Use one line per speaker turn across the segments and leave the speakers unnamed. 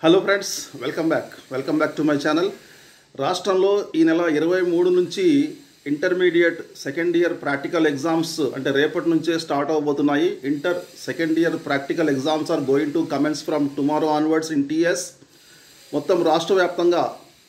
hello friends welcome back welcome back to my channel రాష్ట్రంలో ఈ నెల ఇరవై మూడు నుంచి intermediate second year practical exams అంటే రేపటి నుంచే స్టార్ట్ అవబోతున్నాయి inter second year practical exams are going to commence from tomorrow onwards in TS మొత్తం రాష్ట్ర వ్యాప్తంగా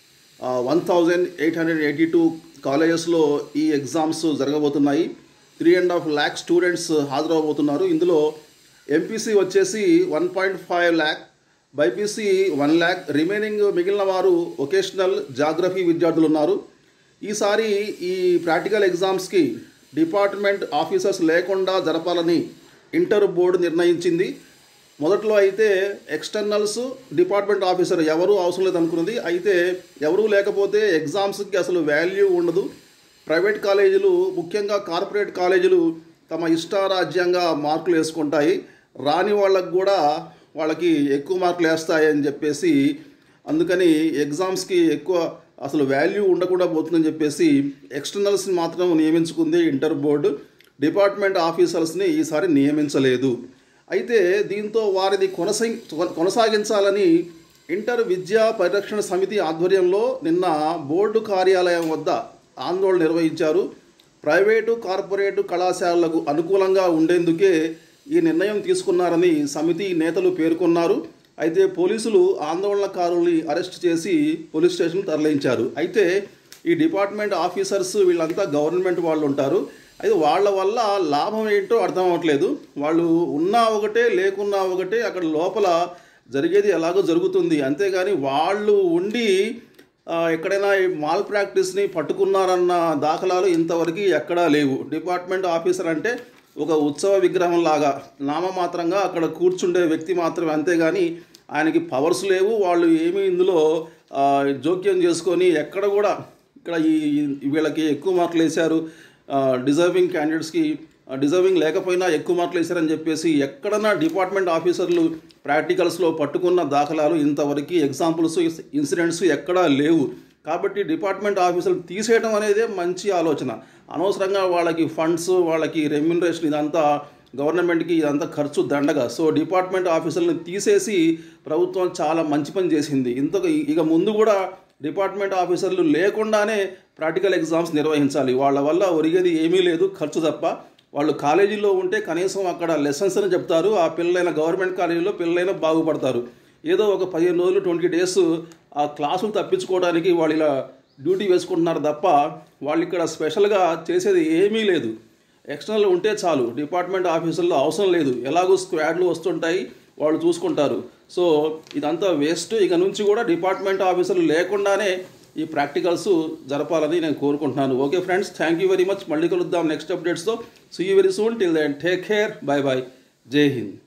one thousand eight hundred eighty two కాలేజెస్లో ఈ ఎగ్జామ్స్ జరగబోతున్నాయి three and half lakh students హాజరవబోతున్నారు ఇందులో ఎంపీసీ వచ్చేసి one point five lakh BiPC one lakh remaining మిగిలిన వారు వొకేషనల్ జాగ్రఫీ విద్యార్థులు ఉన్నారు ఈసారి ఈ ప్రాక్టికల్ ఎగ్జామ్స్కి డిపార్ట్మెంట్ ఆఫీసర్స్ లేకుండా జరపాలని ఇంటర్ బోర్డు నిర్ణయించింది మొదట్లో అయితే ఎక్స్టర్నల్స్ డిపార్ట్మెంట్ ఆఫీసర్ ఎవరు అవసరం లేదు అనుకున్నది అయితే ఎవరూ లేకపోతే ఎగ్జామ్స్కి అసలు వాల్యూ ఉండదు ప్రైవేట్ కాలేజీలు ముఖ్యంగా కార్పొరేట్ కాలేజీలు తమ ఇష్టారాజ్యంగా మార్కులు వేసుకుంటాయి రాని వాళ్ళకు కూడా వాళ్ళకి ఎక్కువ మార్కులు వేస్తాయి అని చెప్పేసి అందుకని ఎగ్జామ్స్కి ఎక్కువ అసలు వాల్యూ ఉండకుండా పోతుందని చెప్పేసి ఎక్స్టర్నల్స్ని మాత్రం నియమించుకుంది ఇంటర్ బోర్డు డిపార్ట్మెంట్ ఆఫీసర్స్ని ఈసారి నియమించలేదు అయితే దీంతో వారిది కొనసా కొనసాగించాలని ఇంటర్ విద్యా పరిరక్షణ సమితి ఆధ్వర్యంలో నిన్న బోర్డు కార్యాలయం వద్ద ఆందోళన నిర్వహించారు ప్రైవేటు కార్పొరేటు కళాశాలలకు అనుకూలంగా ఉండేందుకే ఈ నిర్ణయం తీసుకున్నారని సమితి నేతలు పేర్కొన్నారు అయితే పోలీసులు ఆందోళనకారుల్ని అరెస్ట్ చేసి పోలీస్ స్టేషన్ తరలించారు అయితే ఈ డిపార్ట్మెంట్ ఆఫీసర్స్ వీళ్ళంతా గవర్నమెంట్ వాళ్ళు ఉంటారు అయితే వాళ్ళ వల్ల లాభం ఏంటో అర్థం అవ్వట్లేదు వాళ్ళు ఉన్నా ఒకటే లేకున్నా ఒకటే అక్కడ లోపల జరిగేది ఎలాగో జరుగుతుంది అంతేగాని వాళ్ళు ఉండి ఆ, ఎక్కడైనా ఈ మాల్ ప్రాక్టీస్ని పట్టుకున్నారన్న దాఖలాలు ఇంతవరకు ఎక్కడా లేవు డిపార్ట్మెంట్ ఆఫీసర్ అంటే ఒక ఉత్సవ విగ్రహం లాగా నామమాత్రంగా అక్కడ కూర్చుండే వ్యక్తి మాత్రమే అంతేగాని ఆయనకి పవర్స్ లేవు వాళ్ళు ఏమీ ఇందులో ఆ, జోక్యం చేసుకొని ఎక్కడ కూడా ఇక్కడ ఈ ఈ- వీళ్ళకి ఎక్కువ మార్కులు వేశారు డిజర్వింగ్ క్యాండిడేట్స్కి డిజర్వింగ్ లేకపోయినా ఎక్కువ మార్కులు వేశారని చెప్పేసి ఎక్కడన్నా డిపార్ట్మెంట్ ఆఫీసర్లు ప్రాక్టికల్స్లో పట్టుకున్న దాఖలాలు ఇంతవరకు ఎగ్జాంపుల్స్ ఇన్సిడెంట్స్ ఎక్కడా లేవు కాబట్టి డిపార్ట్మెంట్ ఆఫీసర్లు తీసేయడం అనేదే మంచి ఆలోచన అనవసరంగా వాళ్ళకి ఫండ్స్ వాళ్ళకి రెమ్యునరేషన్ ఇదంతా గవర్నమెంట్కి ఇదంతా ఖర్చు దండగా సో డిపార్ట్మెంట్ ఆఫీసర్లను తీసేసి ప్రభుత్వం చాలా మంచి పని చేసింది ఇంతకు ఇక ముందు కూడా డిపార్ట్మెంట్ ఆఫీసర్లు లేకుండానే ప్రాక్టికల్ ఎగ్జామ్స్ నిర్వహించాలి వాళ్ళ వల్ల ఒరిగేది ఏమీ లేదు ఖర్చు తప్ప వాళ్ళు కాలేజీలో ఉంటే కనీసం అక్కడ లెసన్స్ అని చెప్తారు ఆ పిల్లలైన గవర్నమెంట్ కాలేజీలో పిల్లలైనా బాగుపడతారు ఏదో ఒక పదిహేను రోజులు ట్వంటీ డేస్ ఆ క్లాసులు తప్పించుకోవడానికి వాళ్ళు ఇలా డ్యూటీ వేసుకుంటున్నారు తప్ప వాళ్ళు ఇక్కడ స్పెషల్గా చేసేది ఏమీ లేదు ఎక్స్టర్నల్ ఉంటే చాలు డిపార్ట్మెంట్ ఆఫీసుల్లో అవసరం లేదు ఎలాగో స్క్వాడ్లు వస్తుంటాయి వాళ్ళు చూసుకుంటారు సో ఇదంతా వేస్ట్ ఇక నుంచి కూడా డిపార్ట్మెంట్ ఆఫీసర్లు లేకుండానే ఈ ప్రాక్టికల్స్ జరపాలని నేను కోరుకుంటున్నాను okay friends thank you very much మళ్ళీ కలుద్దాం నెక్స్ట్ అప్డేట్స్తో see you very soon till then take care bye bye Jai Hind